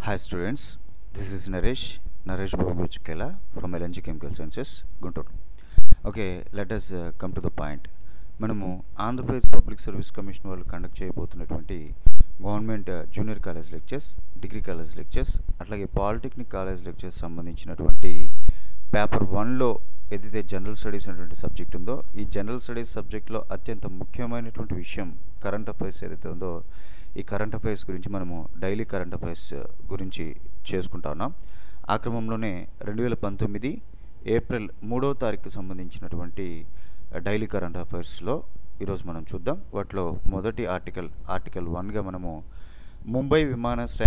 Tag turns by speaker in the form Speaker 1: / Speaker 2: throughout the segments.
Speaker 1: Hi students, this is Naresh, Naresh Babu Chikela from LNG Chemical Sciences, Guntur. Okay, let us uh, come to the point. మనము Andhra Pradesh public service commission వాళ్ళు conduct చేయబోతున్నటువంటి government junior college lectures degree college lectures అట్లాగే polytechnic college lectures సంబంధించినటువంటి paper వన్లో ఏదైతే general studies అనేటువంటి subject ఉందో ఈ జనరల్ స్టడీస్ సబ్జెక్ట్లో అత్యంత ముఖ్యమైనటువంటి విషయం కరెంట్ అఫైర్స్ ఏదైతే ఉందో ఈ కరెంట్ అఫైర్స్ గురించి మనము డైలీ కరెంట్ అఫైర్స్ గురించి చేసుకుంటా ఉన్నాం ఆ క్రమంలోనే రెండు వేల పంతొమ్మిది ఏప్రిల్ మూడవ తారీఖుకు సంబంధించినటువంటి డైలీ కరెంట్ అఫైర్స్లో ఈరోజు మనం చూద్దాం వాటిలో మొదటి ఆర్టికల్ ఆర్టికల్ వన్గా మనము ముంబై విమానాశ్రయ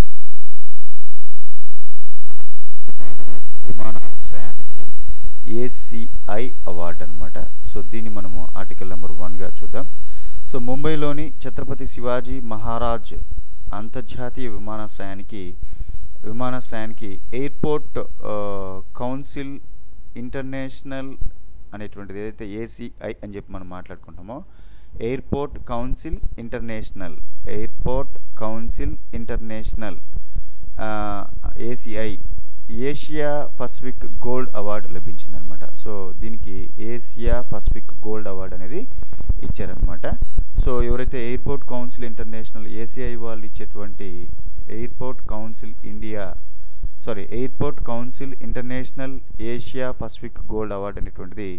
Speaker 1: విమానాశ్రయానికి ఏసీఐ అవార్డు అనమాట సో దీన్ని మనము ఆర్టికల్ నెంబర్ వన్గా చూద్దాం సో ముంబైలోని ఛత్రపతి శివాజీ మహారాజ్ అంతర్జాతీయ విమానాశ్రయానికి విమానాశ్రయానికి ఎయిర్పోర్ట్ కౌన్సిల్ ఇంటర్నేషనల్ అనేటువంటిది ఏదైతే ఏసీఐ అని చెప్పి మనం మాట్లాడుకుంటామో airport council international airport council international ACI Asia Pacific gold award లభించిందనమాట సో దీనికి ఏషియా పసిఫిక్ గోల్డ్ అవార్డు అనేది ఇచ్చారనమాట సో ఎవరైతే ఎయిర్పోర్ట్ కౌన్సిల్ ఇంటర్నేషనల్ ఏసీఐ వాళ్ళు ఇచ్చేటువంటి airport council India sorry airport council international Asia Pacific gold award అనేటువంటిది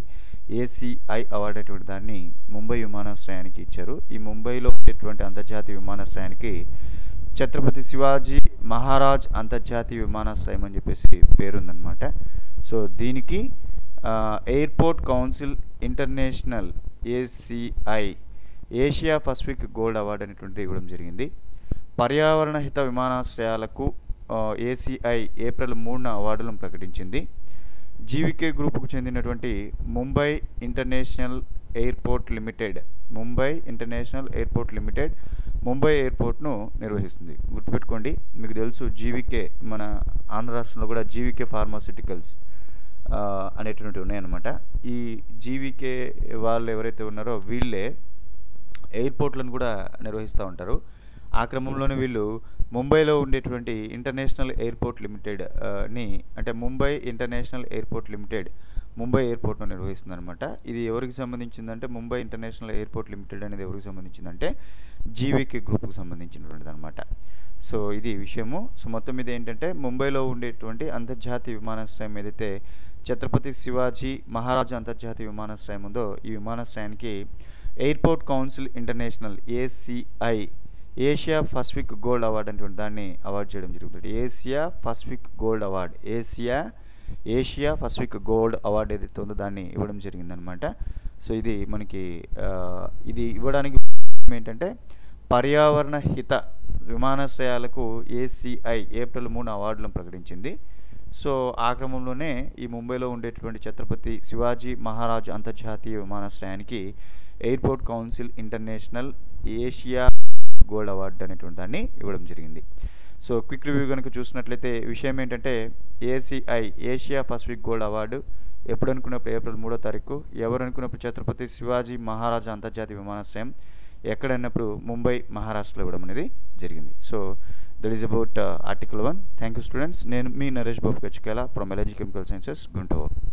Speaker 1: ACI award అనేటువంటి దాన్ని ముంబై విమానాశ్రయానికి ఇచ్చారు ఈ ముంబైలో ఉండేటువంటి అంతర్జాతీయ విమానాశ్రయానికి ఛత్రపతి శివాజీ మహారాజ్ అంతర్జాతీయ విమానాశ్రయం అని చెప్పేసి పేరుందనమాట సో దీనికి airport council international ACI Asia Pacific gold award అనేటువంటిది ఇవ్వడం జరిగింది పర్యావరణ హిత విమానాశ్రయాలకు ఏసీఐ ఏప్రిల్ మూడున అవార్డులను ప్రకటించింది జీవికే గ్రూపుకు చెందినటువంటి Mumbai international airport limited Mumbai international airport limited Mumbai ఎయిర్పోర్ట్ను నిర్వహిస్తుంది గుర్తుపెట్టుకోండి మీకు తెలుసు జీవికే మన ఆంధ్ర రాష్ట్రంలో కూడా జీవికే ఫార్మాసిటికల్స్ అనేటువంటివి ఉన్నాయన్నమాట ఈ జీవికే వాళ్ళు ఎవరైతే ఉన్నారో వీళ్ళే ఎయిర్పోర్ట్లను కూడా నిర్వహిస్తూ ఉంటారు ఆ క్రమంలోనే వీళ్ళు ముంబైలో ఉండేటువంటి ఇంటర్నేషనల్ ఎయిర్పోర్ట్ లిమిటెడ్ ని అంటే Mumbai international airport limited Mumbai ఎయిర్పోర్ట్ను నిర్వహిస్తుందన్నమాట ఇది ఎవరికి సంబంధించిందంటే ముంబై ఇంటర్నేషనల్ ఎయిర్పోర్ట్ లిమిటెడ్ అనేది ఎవరికి సంబంధించిందంటే జీవీకే గ్రూప్కి సంబంధించినటువంటిది అనమాట సో ఇది విషయము సో మొత్తం మీద ఏంటంటే ముంబైలో ఉండేటువంటి అంతర్జాతీయ విమానాశ్రయం ఏదైతే ఛత్రపతి శివాజీ మహారాజా అంతర్జాతీయ విమానాశ్రయం ఉందో ఈ విమానాశ్రయానికి airport council international ACI Asia Pacific gold award అనేటువంటి దాన్ని అవార్డు చేయడం జరుగుతుంది Asia Pacific gold award Asia Asia Pacific gold award ఏదైతే ఉందో దాన్ని ఇవ్వడం జరిగిందనమాట సో ఇది మనకి ఇది ఇవ్వడానికి ఏంటంటే పర్యావరణ హిత విమానాశ్రయాలకు ఏసీఐ ఏప్రిల్ మూడు అవార్డులను ప్రకటించింది సో ఆ క్రమంలోనే ఈ ముంబైలో ఉండేటువంటి ఛత్రపతి శివాజీ మహారాజ్ అంతర్జాతీయ విమానాశ్రయానికి airport council international Asia gold award అనేటువంటి దాన్ని ఇవ్వడం జరిగింది సో క్విక్ రివ్యూ కనుక చూసినట్లయితే విషయం ఏంటంటే ACI Asia Pacific gold award ఎప్పుడు అనుకున్నప్పుడు ఏప్రిల్ మూడో తారీఖు ఎవరు అనుకున్నప్పుడు ఛత్రపతి శివాజీ మహారాజా అంతర్జాతీయ విమానాశ్రయం ఎక్కడన్నప్పుడు ముంబై మహారాష్ట్రలో ఇవ్వడం అనేది జరిగింది so that is about article one thank you students నేను మీ Naresh Babu Gachikela from allergy chemical sciences Guntur